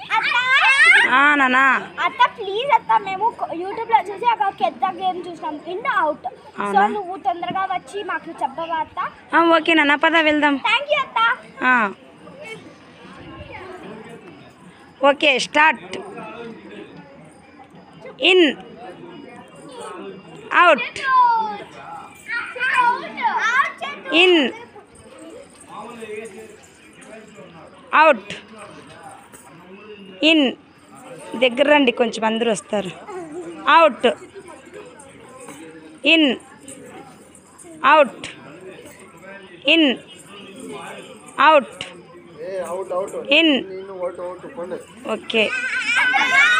ఆ, నానా అత్త ప్లీజ్ అత్త మేము యూట్యూబ్ లో చూసి ఒక పెద్ద గేమ్ చూసాం ఇన్ అవుట్ సో అవునా? నువ్వు తొందరగా వచ్చి మాకు చెప్పవా అత్త ఆ, ఓకే నాన్న పద వెళ్దాం థ్యాంక్ యూ అత్త ఆ. Okay start in out in out in దగ్గర రండి కొంచెం అందరూ వస్తారు out in out in out ఏ అవుట్ అవుట్ ఇన్ నేను అవుట్ అవుట్ పండు ఓకే అత్త